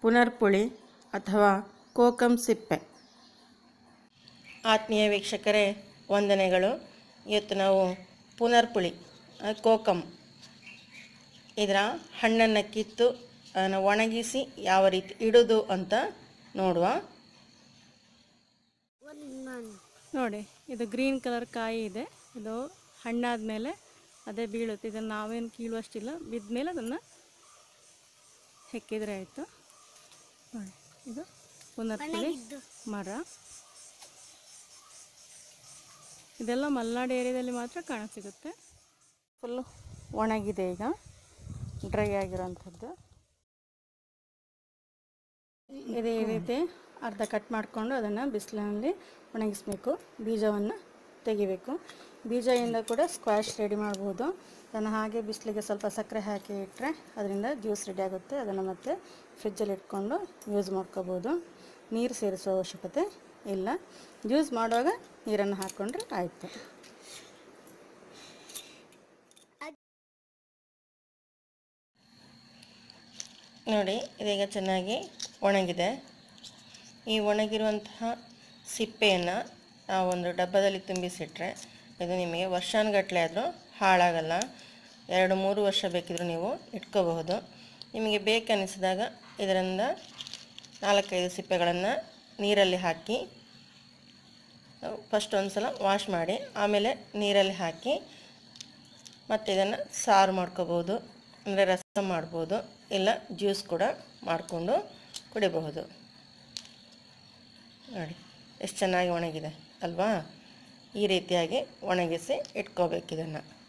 ಪುನರ್ಪುಳಿ ಅಥವಾ ಕೋಕಂ ಸಿಪ್ಪೆ ಆತ್ಮೀಯ ವೀಕ್ಷಕರೇ ವಂದನೆಗಳು ಇವತ್ತು ನಾವು ಪುನರ್ಪುಳಿ ಆ, ಕೋಕಂ ಇದರ ಹಣ್ಣನ್ನು ಕಿತ್ತು ಅದನ್ನು ಒಣಗಿಸಿ ಯಾವ ರೀತಿ ಇಡೋದು ಅಂತ ನೋಡುವ ನೋಡಿ ಇದು ಗ್ರೀನ್ ಕಲರ್ ಕಾಯಿ ಇದೆ ಇದು ಹಣ್ಣಾದ ಮೇಲೆ ಅದೇ ಬೀಳುತ್ತೆ ಇದನ್ನು ನಾವೇನು ಕೀಳುವಷ್ಟಿಲ್ಲ ಬಿದ್ದ ಮೇಲೆ ಅದನ್ನು ಹೆಕ್ಕಿದ್ರೆ ಆಯಿತು ನೋಡಿ ಇದು ಪುನರ್ಪುಳಿ ಮರ ಇದೆಲ್ಲ ಮಲೆನಾಡು ಏರಿಯಾದಲ್ಲಿ ಮಾತ್ರ ಕಾಣಸಿಗುತ್ತೆ ಫುಲ್ಲು ಒಣಗಿದೆ ಈಗ ಡ್ರೈ ಆಗಿರೋಂಥದ್ದು ಇದೇ ರೀತಿ ಅರ್ಧ ಕಟ್ ಮಾಡಿಕೊಂಡು ಅದನ್ನು ಬಿಸಿಲಿನಲ್ಲಿ ಒಣಗಿಸ್ಬೇಕು ಬೀಜವನ್ನು ತೆಗಿಬೇಕು ಬೀಜದಿಂದ ಕೂಡ ಸ್ಕ್ವಾಶ್ ರೆಡಿ ಮಾಡ್ಬೋದು ಅದನ್ನು ಹಾಗೆ ಬಿಸಿಲಿಗೆ ಸ್ವಲ್ಪ ಸಕ್ಕರೆ ಹಾಕಿ ಇಟ್ಟರೆ ಅದರಿಂದ ಜ್ಯೂಸ್ ರೆಡಿ ಆಗುತ್ತೆ ಅದನ್ನು ಮತ್ತೆ ಫ್ರಿಜ್ಜಲ್ಲಿ ಇಟ್ಕೊಂಡು ಯೂಸ್ ಮಾಡ್ಕೋಬೋದು ನೀರು ಸೇರಿಸೋ ಅವಶ್ಯಕತೆ ಇಲ್ಲ ಜ್ಯೂಸ್ ಮಾಡುವಾಗ ನೀರನ್ನು ಹಾಕ್ಕೊಂಡ್ರೆ ಆಯಿತು ನೋಡಿ ಇದೀಗ ಚೆನ್ನಾಗಿ ಒಣಗಿದೆ ಈ ಒಣಗಿರುವಂತಹ ಸಿಪ್ಪೆಯನ್ನು ನಾವು ಒಂದು ಡಬ್ಬದಲ್ಲಿ ತುಂಬಿಸಿಟ್ರೆ ಇದು ನಿಮಗೆ ವರ್ಷಾನುಗಟ್ಟಲೆ ಆದರೂ ಹಾಳಾಗಲ್ಲ ಎರಡು ಮೂರು ವರ್ಷ ಬೇಕಿದ್ರೂ ನೀವು ಇಟ್ಕೋಬಹುದು ನಿಮಗೆ ಬೇಕನ್ನಿಸಿದಾಗ ಇದರಿಂದ ನಾಲ್ಕೈದು ಸಿಪ್ಪೆಗಳನ್ನು ನೀರಲ್ಲಿ ಹಾಕಿ ಫಸ್ಟ್ ಒಂದು ಸಲ ವಾಶ್ ಮಾಡಿ ಆಮೇಲೆ ನೀರಲ್ಲಿ ಹಾಕಿ ಮತ್ತು ಇದನ್ನು ಸಾರು ಮಾಡ್ಕೋಬೋದು ಅಂದರೆ ರಸ ಮಾಡ್ಬೋದು ಇಲ್ಲ ಜ್ಯೂಸ್ ಕೂಡ ಮಾಡಿಕೊಂಡು ಕುಡಿಬಹುದು ನೋಡಿ ಎಷ್ಟು ಚೆನ್ನಾಗಿ ಒಣಗಿದೆ ಅಲ್ವಾ ಈ ರೀತಿಯಾಗಿ ಒಣಗಿಸಿ ಇಟ್ಕೋಬೇಕು ಇದನ್ನು